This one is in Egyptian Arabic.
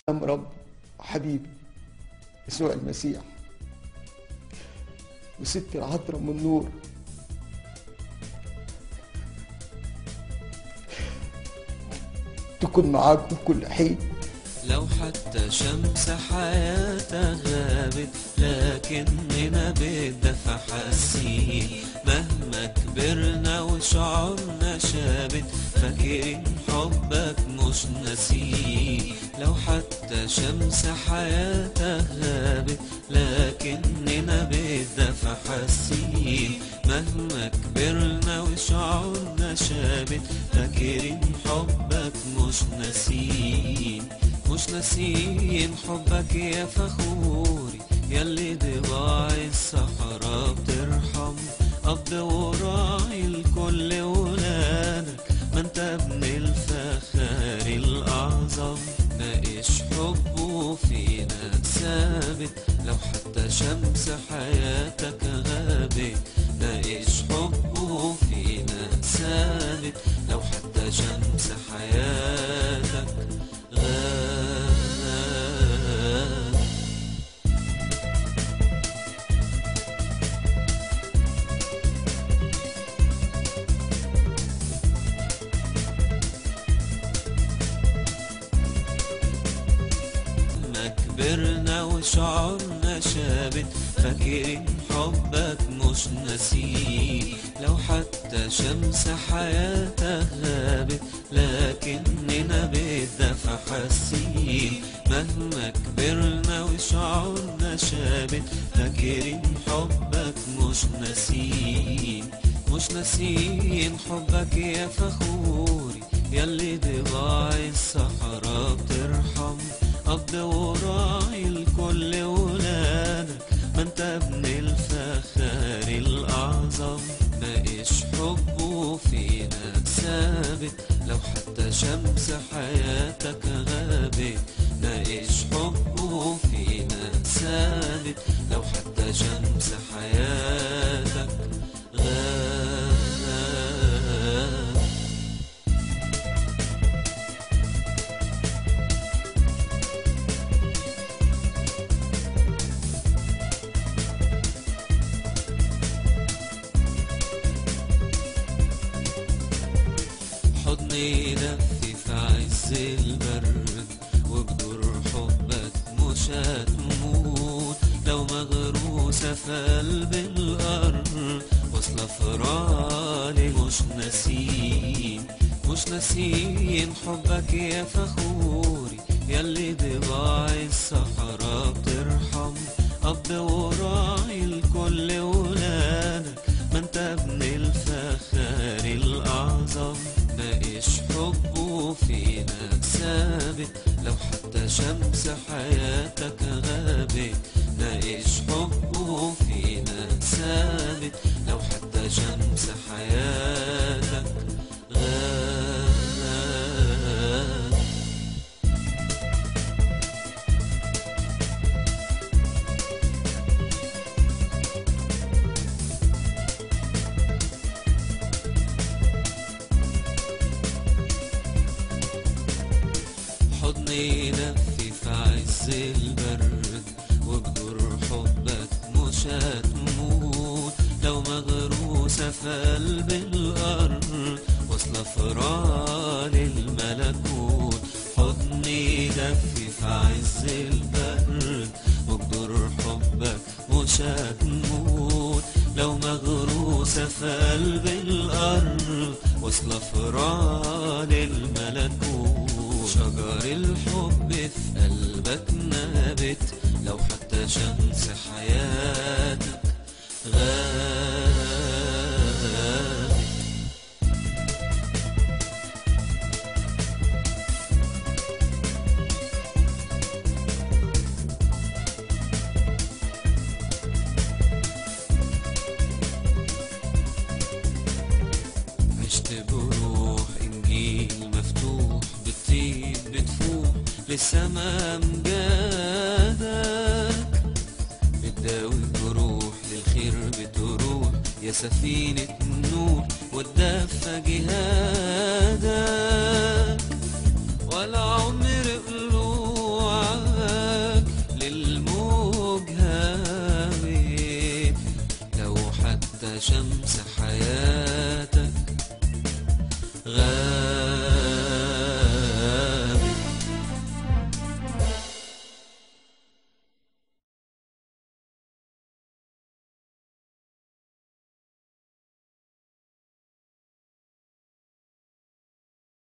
أم رب حبيبي يسوع المسيح وست العذراء من النور تكون معاكم في كل حين لو حتى شمس حياتها غابت لكننا بالدفع حاسين مهما كبرنا وشعورنا شابت فاكرين حبك مش ناسين لو حتى شمس حياتها غابت لكننا بالدفع حاسين مهما كبرنا وشعورنا شابت فاكرين حبك مش ناسين مش ناسين حبك يا فخوري ياللي ضباع الصحراء بترحم أب وراعي لكل ولادك ما انت ابن الفخار الأعظم ناقش حبه فينا ثابت لو حتى شمس حياتك غابت ناقش حبه فينا ثابت لو حتى شمس حياتك غابت ما كبرنا وشعورنا شابت فاكرين حبك مش ناسين لو حتى شمس حياتها غابت لكننا بالدفع حاسين مهما كبرنا وشعورنا شابت فاكرين حبك مش ناسين مش ناسين حبك يا فخوري ياللي ضباع الصحراء بترحم أب وراعي لكل ولادك ما انت ابن الفخار الأعظم ناقش حبه فينا ثابت لو حتى شمس حياتك غابت ناقش حبه فينا ثابت لو حتى شمس حياتك غابت حضني يدفي في عز البرد وجدر حبك مش هتموت لو مغروسة في قلب الأرض واصلة فرالي مش ناسين مش ناسين حبك يا فخوري ياللي ضباع الصحراء بترحم أب وراعي لكل ولادك ما انت ابن الفخار الأعظم ناقش حبه فينا ثابت لو حتى شمس حياتك غابت ناقش حبه فينا ثابت لو حتى شمس حياتك غابت حضني يدفي في عز البرد وجدر حبك مش هتموت لو مغروسة في قلب الأرض واصلة فرال الملكوت حضني يدفي في عز البرد وجدر حبك مش هتموت لو مغروسة في قلب الأرض واصلة فرال الملكوت شجر الحب في قلبك نابت لو حتى شمس حياتك غابت عشت بروح انجيل مفتوح بتطيب بتفوح للسما امجادك بتداوي الجروح للخير بتروح يا سفينة نور والدفة جهادك ولا عمر قلوع انت شمس حياتك غالي